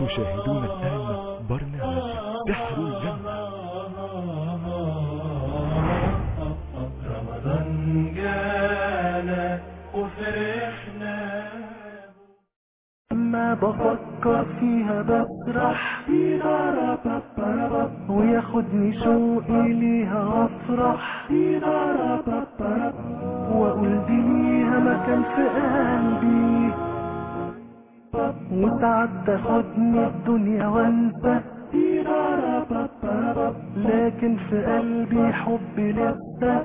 تشاهدون الآن برنامج سحر الجنة رمضان جانا وفرحنا ما بفكر فيها بسرح وياخدني شوقي ليها افرح واقول دي ليها مكان في قلبي وساعات تاخدني الدنيا وانسى لكن في قلبي حبي لسه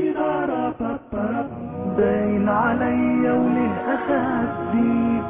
باين عليا وليه اخدي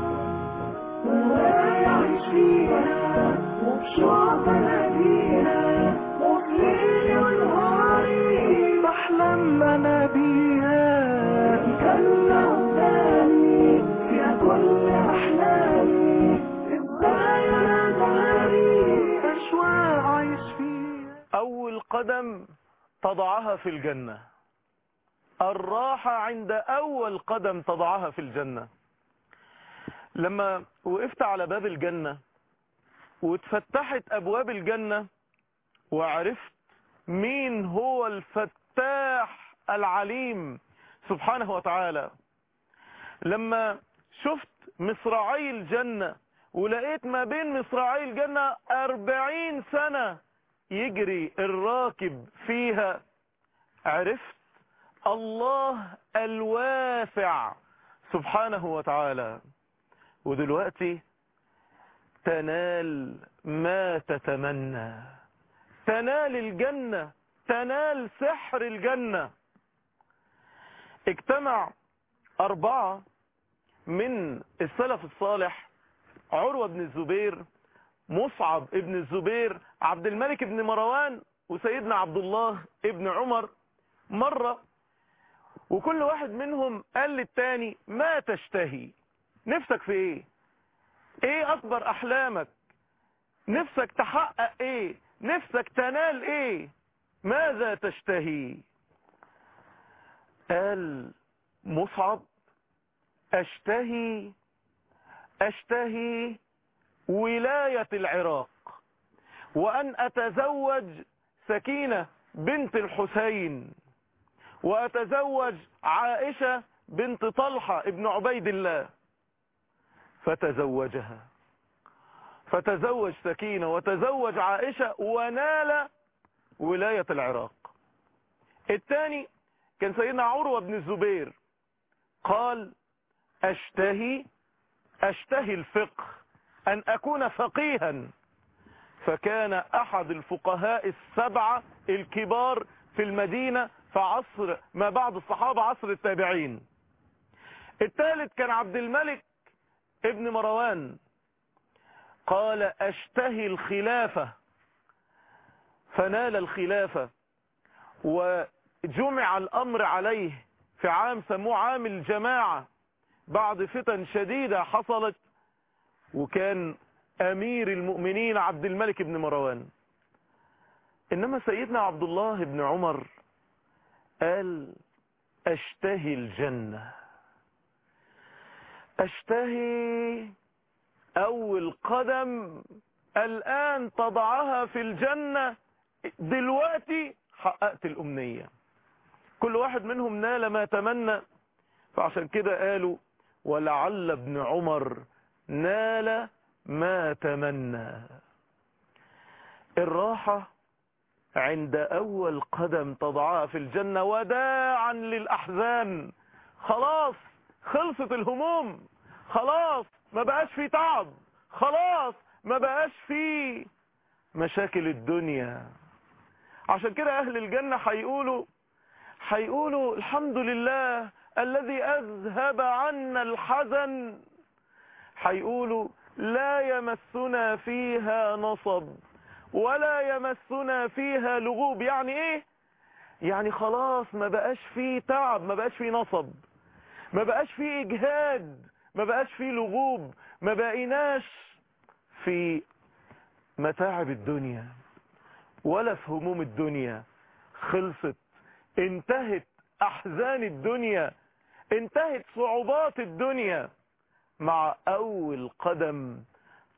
ويعيش فيها وبشوق بناديها وبليلي ونهاري بحلم انا بيها كلا قدامي فيها كل احلامي ازاي انا داري اشواق عايش فيها أول قدم تضعها في الجنة الراحة عند أول قدم تضعها في الجنة لما وقفت على باب الجنة واتفتحت أبواب الجنة وعرفت مين هو الفتاح العليم سبحانه وتعالى لما شفت مصراعي الجنة ولقيت ما بين مصراعي الجنة أربعين سنة يجري الراكب فيها عرفت الله الواسع سبحانه وتعالى ودلوقتي تنال ما تتمنى تنال الجنة تنال سحر الجنة اجتمع أربعة من السلف الصالح عروة بن الزبير مصعب ابن الزبير عبد الملك بن مروان وسيدنا عبد الله ابن عمر مرة وكل واحد منهم قال للتاني ما تشتهي نفسك في ايه ايه اكبر احلامك نفسك تحقق ايه نفسك تنال ايه ماذا تشتهي قال مصعب اشتهي اشتهي ولاية العراق وأن أتزوج سكينة بنت الحسين وأتزوج عائشة بنت طلحة ابن عبيد الله فتزوجها فتزوج سكينة وتزوج عائشة ونال ولاية العراق الثاني كان سيدنا عروة بن الزبير قال أشتهي أشتهي الفقه أن أكون فقيها فكان أحد الفقهاء السبعة الكبار في المدينة في عصر ما بعد الصحابة عصر التابعين الثالث كان عبد الملك ابن مروان قال أشتهي الخلافة فنال الخلافة وجمع الأمر عليه في عام سموه عام الجماعة بعد فتن شديدة حصلت وكان أمير المؤمنين عبد الملك بن مروان إنما سيدنا عبد الله بن عمر قال أشتهي الجنة أشتهي أول قدم الآن تضعها في الجنة دلوقتي حققت الأمنية كل واحد منهم نال ما تمنى فعشان كده قالوا ولعل ابن عمر نال ما تمنى الراحة عند أول قدم تضعها في الجنة وداعا للأحزان خلاص خلصت الهموم خلاص ما بقاش في تعب خلاص ما بقاش في مشاكل الدنيا عشان كده أهل الجنة هيقولوا هيقولوا الحمد لله الذي أذهب عنا الحزن هيقولوا لا يمسنا فيها نصب ولا يمسنا فيها لغوب يعني ايه يعني خلاص ما بقاش فيه تعب ما بقاش فيه نصب ما بقاش فيه اجهاد ما بقاش فيه لغوب ما بقيناش في متاعب الدنيا ولا في هموم الدنيا خلصت انتهت احزان الدنيا انتهت صعوبات الدنيا مع اول قدم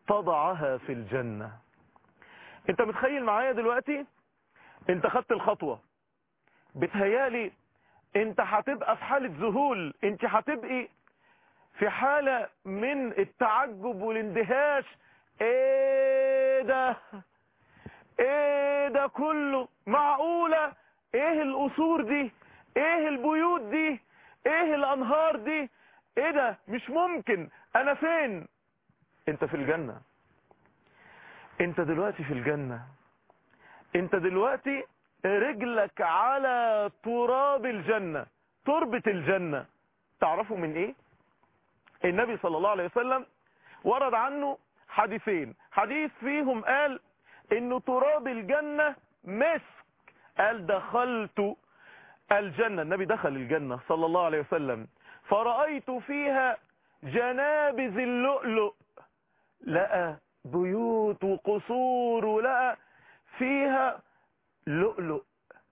تضعها في الجنة انت متخيل معايا دلوقتي انت خدت الخطوة بتهيالي انت هتبقى في حالة ذهول انت هتبقي في حالة من التعجب والاندهاش ايه ده ايه ده كله معقولة ايه القصور دي ايه البيوت دي ايه الانهار دي ايه ده مش ممكن انا فين انت في الجنة انت دلوقتي في الجنة انت دلوقتي رجلك على تراب الجنة تربة الجنة تعرفوا من ايه النبي صلى الله عليه وسلم ورد عنه حديثين حديث فيهم قال انه تراب الجنة مسك قال دخلت الجنة النبي دخل الجنة صلى الله عليه وسلم فرأيت فيها جنابذ اللؤلؤ لقى بيوت وقصور ولقى فيها لؤلؤ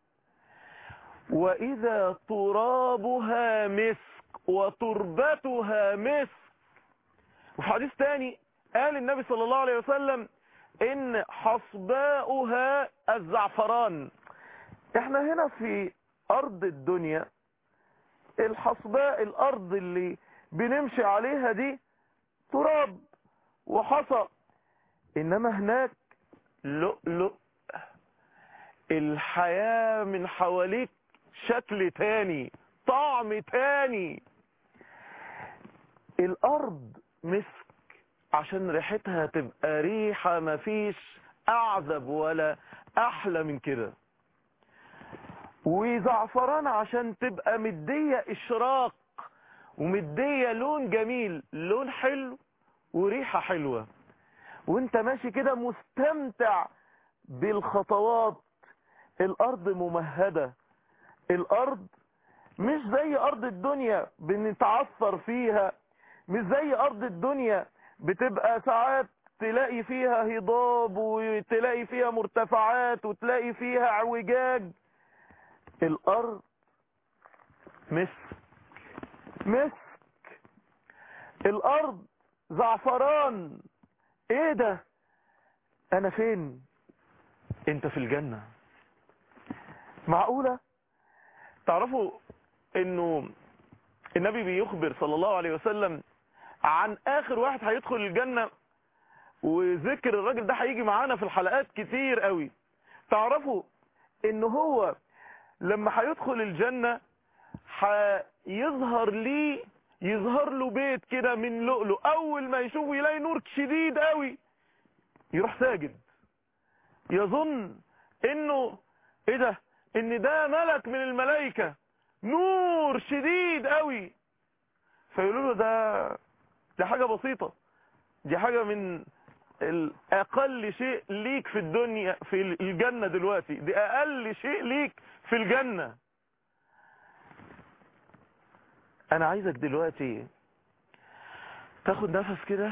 وإذا ترابها مسك وتربتها مسك وفي حديث تاني قال النبي صلى الله عليه وسلم إن حصباؤها الزعفران احنا هنا في أرض الدنيا الحصباء الأرض اللي بنمشي عليها دي تراب وحصى إنما هناك لؤلؤ الحياة من حواليك شكل تاني طعم تاني الأرض مسك عشان ريحتها تبقى ريحة مفيش أعذب ولا أحلى من كده وزعفران عشان تبقى مدية إشراق ومدية لون جميل لون حلو وريحة حلوة وانت ماشي كده مستمتع بالخطوات الأرض ممهدة الأرض مش زي أرض الدنيا بنتعثر فيها مش زي أرض الدنيا بتبقى ساعات تلاقي فيها هضاب وتلاقي فيها مرتفعات وتلاقي فيها اعوجاج الأرض مسك مسك الأرض زعفران ايه ده انا فين انت في الجنة معقولة تعرفوا انه النبي بيخبر صلى الله عليه وسلم عن اخر واحد هيدخل الجنة وذكر الراجل ده هيجي معانا في الحلقات كتير قوي تعرفوا ان هو لما هيدخل الجنة هيظهر ليه يظهر له بيت كده من لؤلؤ اول ما يشوفه يلاقي نور شديد قوي يروح ساجد يظن انه ايه ده ان ده ملك من الملائكة نور شديد قوي فيقولوا له ده دي حاجة بسيطة دي حاجة من اقل شيء ليك في الدنيا في الجنة دلوقتي دي اقل شيء ليك في الجنة انا عايزك دلوقتي تاخد نفس كده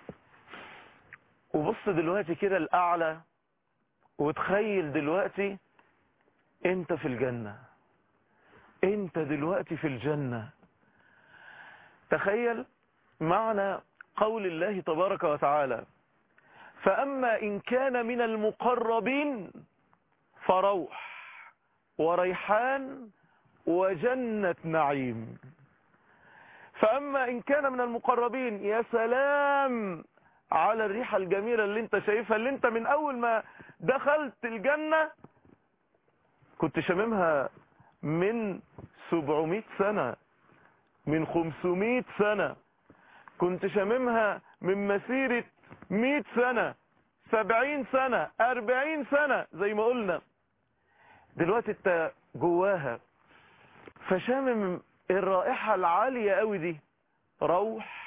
وبص دلوقتي كده الاعلى وتخيل دلوقتي انت في الجنة انت دلوقتي في الجنة تخيل معنى قول الله تبارك وتعالى فأما إن كان من المقربين فروح وريحان وجنة نعيم فأما إن كان من المقربين يا سلام على الريحة الجميلة اللي انت شايفها اللي انت من أول ما دخلت الجنة كنت شاممها من 700 سنة من 500 سنة كنت شاممها من مسيرة 100 سنة 70 سنة 40 سنة زي ما قلنا دلوقتي انت جواها فشامم الرائحة العالية قوي دي روح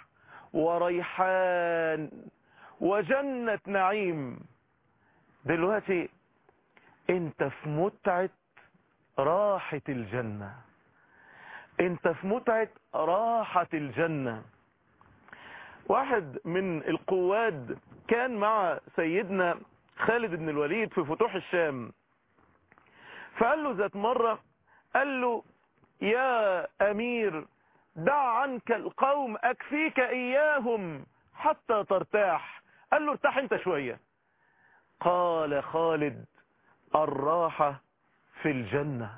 وريحان وجنة نعيم دلوقتي انت في متعة راحة الجنة انت في متعة راحة الجنة واحد من القواد كان مع سيدنا خالد بن الوليد في فتوح الشام فقال له ذات مرة قال له يا أمير دع عنك القوم أكفيك إياهم حتى ترتاح قال له ارتاح انت شوية قال خالد الراحة في الجنة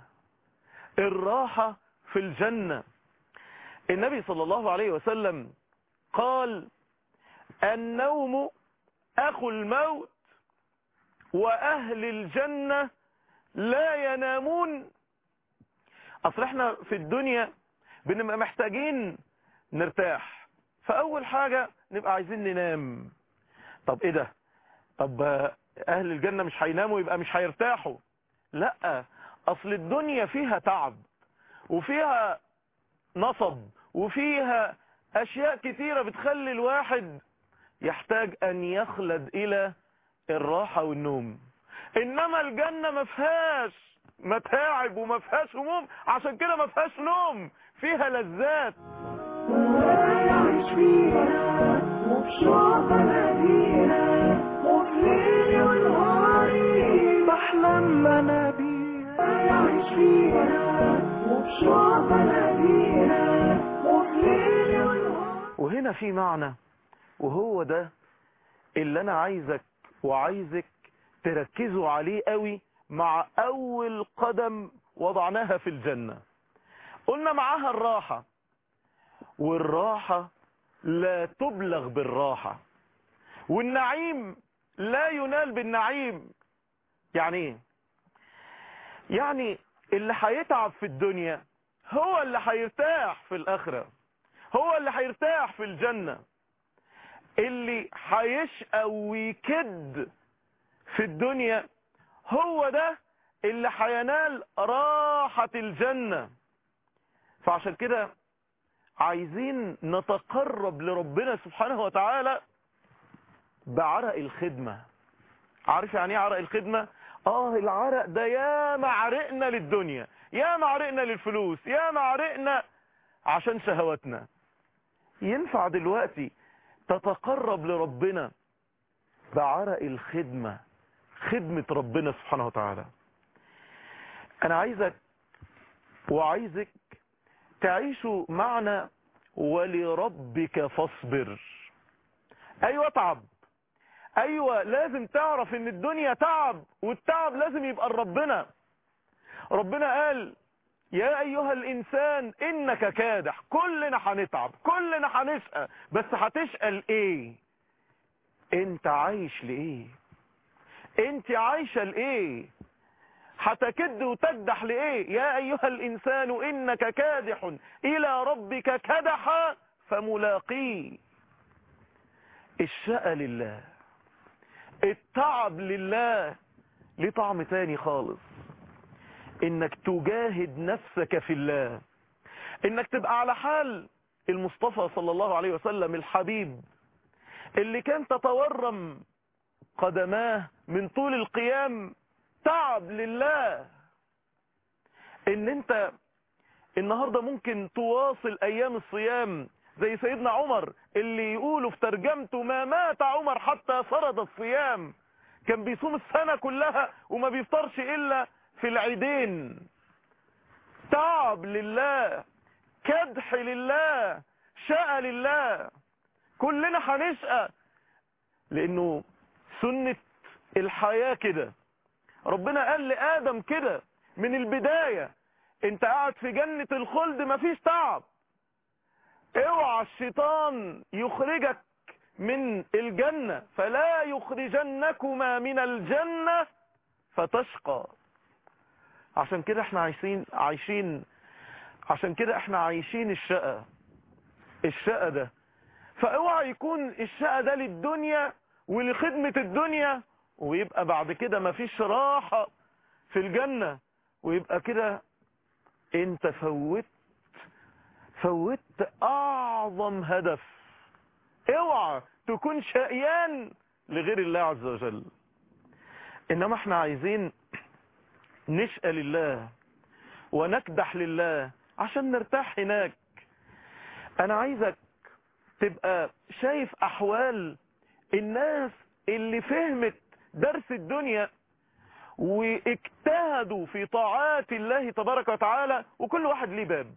الراحة في الجنة النبي صلى الله عليه وسلم قال النوم أخو الموت وأهل الجنة لا ينامون أصل احنا في الدنيا بنبقى محتاجين نرتاح فأول حاجة نبقى عايزين ننام طب ايه ده طب أهل الجنة مش هيناموا يبقى مش هيرتاحوا لا أصل الدنيا فيها تعب وفيها نصب وفيها أشياء كثيرة بتخلي الواحد يحتاج أن يخلد إلى الراحة والنوم إنما الجنة ما فيهاش متاعب وما فيهاش هموم عشان كده ما فيهاش نوم فيها لذات ويعيش فيها وبشوق ناديها وفي ليلي ونهاري بحلم انا بيها يعيش فيها وبشوق ناديها وفي ليلي ونهاري وهنا في معنى وهو ده اللي انا عايزك وعايزك تركزوا عليه قوي مع اول قدم وضعناها في الجنة قلنا معاها الراحة والراحة لا تبلغ بالراحة والنعيم لا ينال بالنعيم يعني ايه يعني اللي هيتعب في الدنيا هو اللي هيرتاح في الاخره هو اللي هيرتاح في الجنة اللي هيشقى ويكد في الدنيا هو ده اللي هينال راحة الجنة فعشان كده عايزين نتقرب لربنا سبحانه وتعالى بعرق الخدمة عارف يعني ايه عرق الخدمة اه العرق ده يا معرقنا للدنيا يا معرقنا للفلوس يا معرقنا عشان شهواتنا ينفع دلوقتي تتقرب لربنا بعرق الخدمة خدمة ربنا سبحانه وتعالى انا عايزك وعايزك تعيشوا معنا ولربك فاصبر ايوه تعب ايوه لازم تعرف ان الدنيا تعب والتعب لازم يبقى لربنا ربنا قال يا ايها الانسان انك كادح كلنا هنتعب كلنا هنشقى بس هتشقى لايه انت عايش لايه انت عايشه لايه هتكد وتكدح لايه يا ايها الانسان انك كادح الى ربك كدحا فملاقيه الشقى لله التعب لله ليه طعم تاني خالص انك تجاهد نفسك في الله انك تبقى على حال المصطفى صلى الله عليه وسلم الحبيب اللي كان تتورم قدماه من طول القيام تعب لله ان انت النهاردة ممكن تواصل ايام الصيام زي سيدنا عمر اللي يقولوا في ترجمته ما مات عمر حتى فرض الصيام كان بيصوم السنة كلها وما بيفطرش الا في العيدين تعب لله كدح لله شقى لله كلنا هنشقى لانه سنة الحياة كده ربنا قال لآدم كده من البداية انت قاعد في جنة الخلد مفيش تعب اوعى الشيطان يخرجك من الجنة فلا يخرجنكما من الجنة فتشقى عشان كده احنا عايشين عايشين عشان كده احنا عايشين الشقة الشقة ده فاوعى يكون الشقة ده للدنيا ولخدمة الدنيا ويبقى بعد كده مفيش راحة في الجنة ويبقى كده انت فوت فوت اعظم هدف اوعى تكون شقيان لغير الله عز وجل انما احنا عايزين نشقى لله ونكدح لله عشان نرتاح هناك انا عايزك تبقى شايف احوال الناس اللي فهمت درس الدنيا واجتهدوا في طاعات الله تبارك وتعالى وكل واحد ليه باب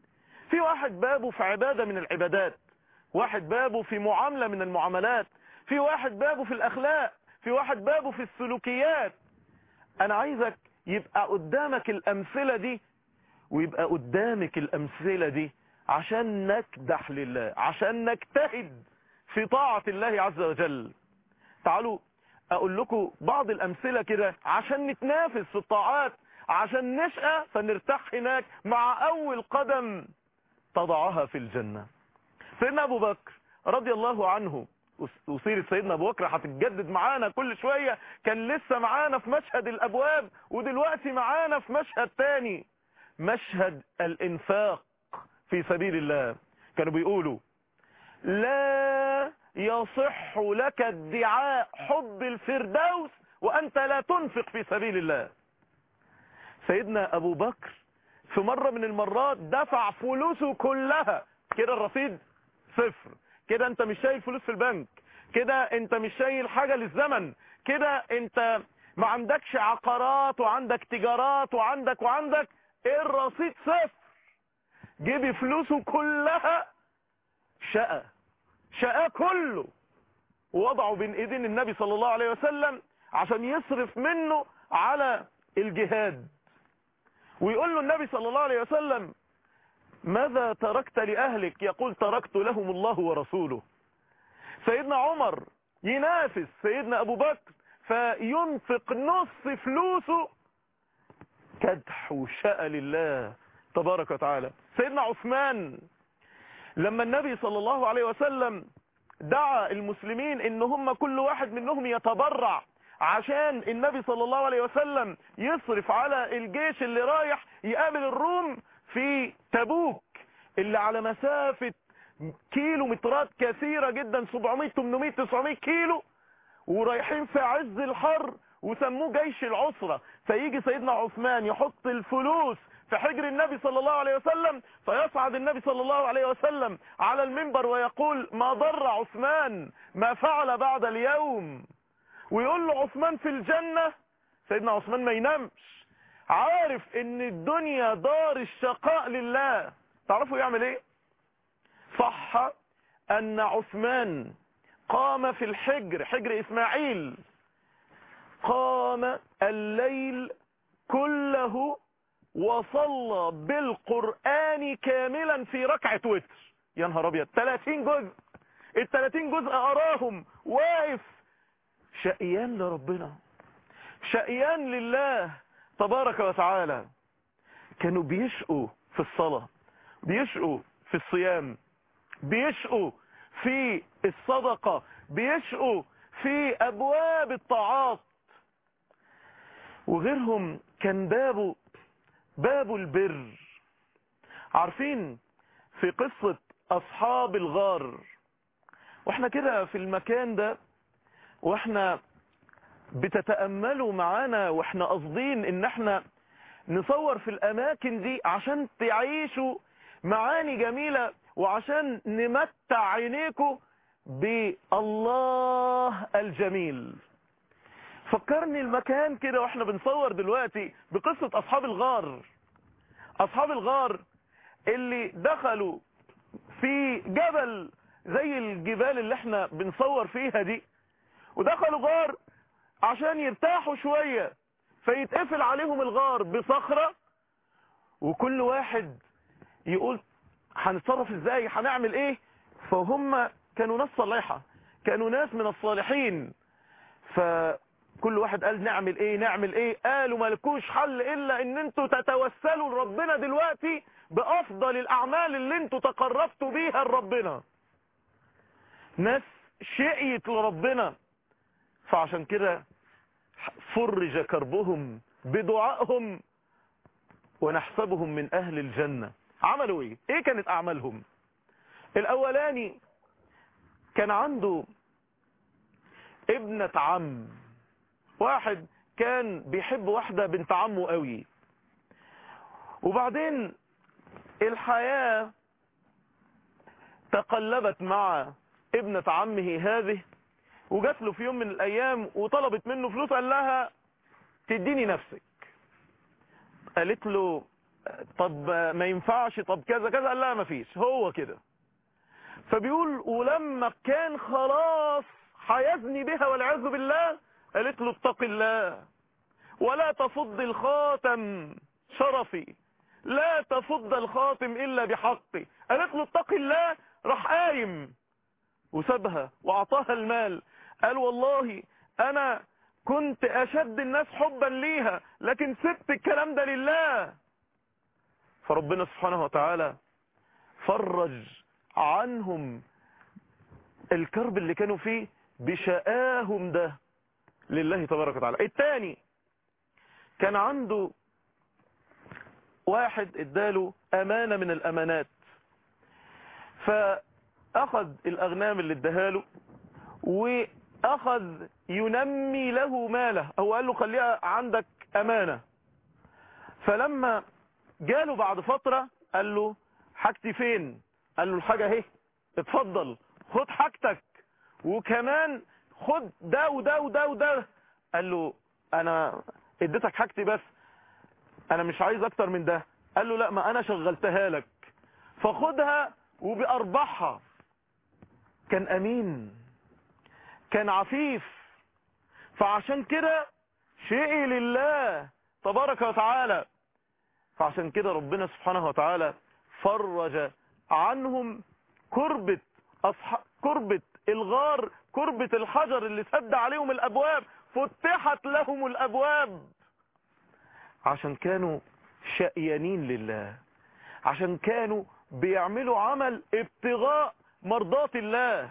في واحد بابه في عبادة من العبادات واحد بابه في معاملة من المعاملات في واحد بابه في الاخلاق في واحد بابه في السلوكيات انا عايزك يبقى قدامك الامثلة دي ويبقى قدامك الامثلة دي عشان نكدح لله عشان نجتهد في طاعة الله عز وجل تعالوا اقول لكم بعض الامثلة كده عشان نتنافس في الطاعات عشان نشقى فنرتاح هناك مع اول قدم تضعها في الجنة سيدنا ابو بكر رضي الله عنه وسيرة سيدنا ابو بكر هتتجدد معانا كل شوية كان لسه معانا في مشهد الابواب ودلوقتي معانا في مشهد تاني مشهد الانفاق في سبيل الله كانوا بيقولوا لا يصح لك ادعاء حب الفردوس وانت لا تنفق في سبيل الله سيدنا ابو بكر في مرة من المرات دفع فلوسه كلها كده الرصيد صفر كده انت مش شايل فلوس في البنك كده انت مش شايل حاجة للزمن كده انت ما عندكش عقارات وعندك تجارات وعندك وعندك الرصيد صفر جيبي فلوسه كلها شقى شقاه كله ووضعه بين ايدين النبي صلى الله عليه وسلم عشان يصرف منه على الجهاد ويقول له النبي صلى الله عليه وسلم ماذا تركت لأهلك يقول تركت لهم الله ورسوله سيدنا عمر ينافس سيدنا أبو بكر فينفق نص فلوسه كدح وشاء لله تبارك وتعالى سيدنا عثمان لما النبي صلى الله عليه وسلم دعا المسلمين ان هم كل واحد منهم يتبرع عشان النبي صلى الله عليه وسلم يصرف على الجيش اللي رايح يقابل الروم في تبوك اللي على مسافة كيلو مترات كثيرة جدا 700 800 900 كيلو ورايحين في عز الحر وسموه جيش العسرة فيجي سيدنا عثمان يحط الفلوس في حجر النبي صلى الله عليه وسلم فيصعد النبي صلى الله عليه وسلم على المنبر ويقول ما ضر عثمان ما فعل بعد اليوم ويقول له عثمان في الجنة سيدنا عثمان ما ينامش عارف ان الدنيا دار الشقاء لله تعرفوا يعمل ايه صح ان عثمان قام في الحجر حجر اسماعيل قام الليل كله وصلى بالقرآن كاملا في ركعة وتر يا نهار ابيض 30 جزء ال 30 جزء اراهم واقف شقيان لربنا شقيان لله تبارك وتعالى كانوا بيشقوا في الصلاة بيشقوا في الصيام بيشقوا في الصدقة بيشقوا في أبواب الطاعات وغيرهم كان بابه باب البر عارفين في قصة أصحاب الغار واحنا كده في المكان ده واحنا بتتأملوا معانا واحنا قاصدين ان احنا نصور في الاماكن دي عشان تعيشوا معاني جميلة وعشان نمتع عينيكم بالله الجميل فكرني المكان كده واحنا بنصور دلوقتي بقصة اصحاب الغار اصحاب الغار اللي دخلوا في جبل زي الجبال اللي احنا بنصور فيها دي ودخلوا غار عشان يرتاحوا شوية فيتقفل عليهم الغار بصخرة وكل واحد يقول هنتصرف ازاي هنعمل ايه فهم كانوا ناس صالحة كانوا ناس من الصالحين فكل واحد قال نعمل ايه نعمل ايه قالوا ملكوش حل الا ان انتوا تتوسلوا لربنا دلوقتي بافضل الاعمال اللي انتوا تقربتوا بيها لربنا ناس شقيت لربنا فعشان كده فرج كربهم بدعائهم ونحسبهم من اهل الجنة عملوا ايه ايه كانت اعمالهم الاولاني كان عنده ابنة عم واحد كان بيحب واحدة بنت عمه قوي وبعدين الحياة تقلبت مع ابنة عمه هذه وجات له في يوم من الايام وطلبت منه فلوس قال لها تديني نفسك قالت له طب ما ينفعش طب كذا كذا قال لها ما فيش هو كده فبيقول ولما كان خلاص هيزني بها والعياذ بالله قالت له اتق الله ولا تفض الخاتم شرفي لا تفض الخاتم الا بحقي قالت له اتق الله راح قايم وسابها واعطاها المال قال والله انا كنت اشد الناس حبا ليها لكن سبت الكلام ده لله فربنا سبحانه وتعالى فرج عنهم الكرب اللي كانوا فيه بشقاهم ده لله تبارك وتعالى الثاني كان عنده واحد اداله امانة من الامانات فاخذ الاغنام اللي اداها واخذ ينمي له ماله هو قال له خليها عندك امانة فلما جاله بعد فترة قال له حاجتي فين قال له الحاجة اهي اتفضل خد حاجتك وكمان خد ده وده وده وده قال له انا اديتك حاجتي بس انا مش عايز اكتر من ده قال له لا ما انا شغلتها لك فخدها وبارباحها كان امين كان عفيف فعشان كده شيء لله تبارك وتعالى فعشان كده ربنا سبحانه وتعالى فرج عنهم كربة أصح... كربة الغار كربة الحجر اللي سد عليهم الأبواب فتحت لهم الأبواب عشان كانوا شقيانين لله عشان كانوا بيعملوا عمل ابتغاء مرضات الله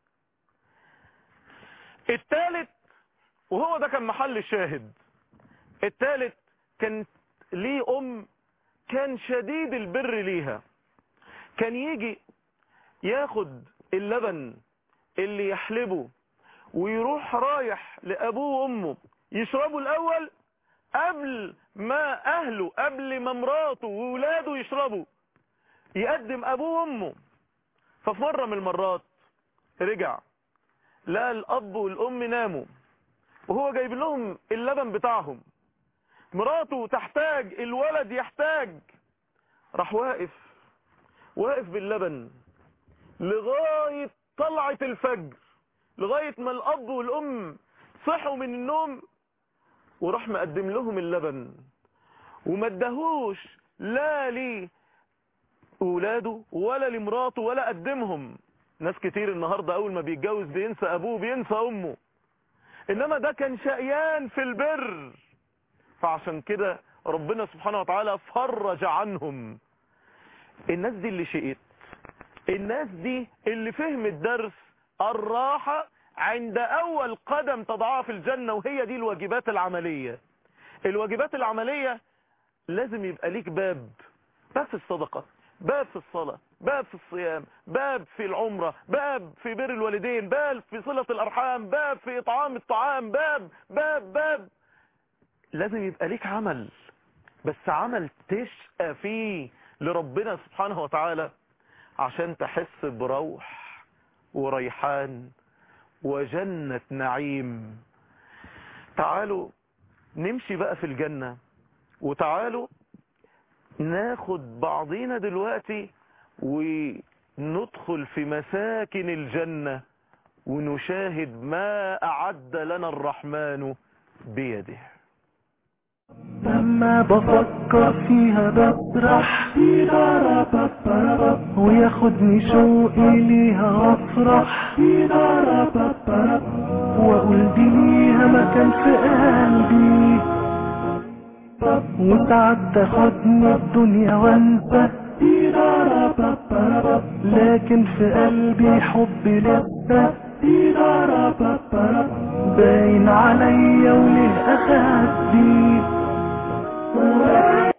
الثالث وهو ده كان محل الشاهد الثالث كان ليه أم كان شديد البر ليها كان يجي ياخد اللبن اللي يحلبه ويروح رايح لأبوه وأمه يشربوا الأول قبل ما أهله قبل ما مراته وولاده يشربوا يقدم أبوه وأمه ففي مرة من المرات رجع لقى الأب والأم ناموا وهو جايب لهم اللبن بتاعهم مراته تحتاج الولد يحتاج راح واقف واقف باللبن لغاية طلعة الفجر لغاية ما الأب والأم صحوا من النوم وراح مقدم لهم اللبن وما ادهوش لا لي اولاده ولا لمراته ولا قدمهم ناس كتير النهاردة اول ما بيتجوز بينسى ابوه بينسى امه انما ده كان شقيان في البر فعشان كده ربنا سبحانه وتعالى فرج عنهم الناس دي اللي شقيت الناس دي اللي فهمت درس الراحة عند اول قدم تضعها في الجنة وهي دي الواجبات العملية الواجبات العملية لازم يبقى ليك باب باب في الصدقة باب في الصلاة باب في الصيام باب في العمرة باب في بر الوالدين باب في صلة الأرحام باب في إطعام الطعام باب باب باب لازم يبقى ليك عمل بس عمل تشقى فيه لربنا سبحانه وتعالى عشان تحس بروح وريحان وجنة نعيم تعالوا نمشي بقى في الجنة وتعالوا ناخد بعضينا دلوقتي وندخل في مساكن الجنة ونشاهد ما أعد لنا الرحمن بيده لما بفكر فيها بسرح وياخدني شوقي ليها وافرح واقول دي ليها مكان في قلبي وساعات تاخدني الدنيا وانسى لكن في قلبي حبي لسه باين عليا وليه اخدي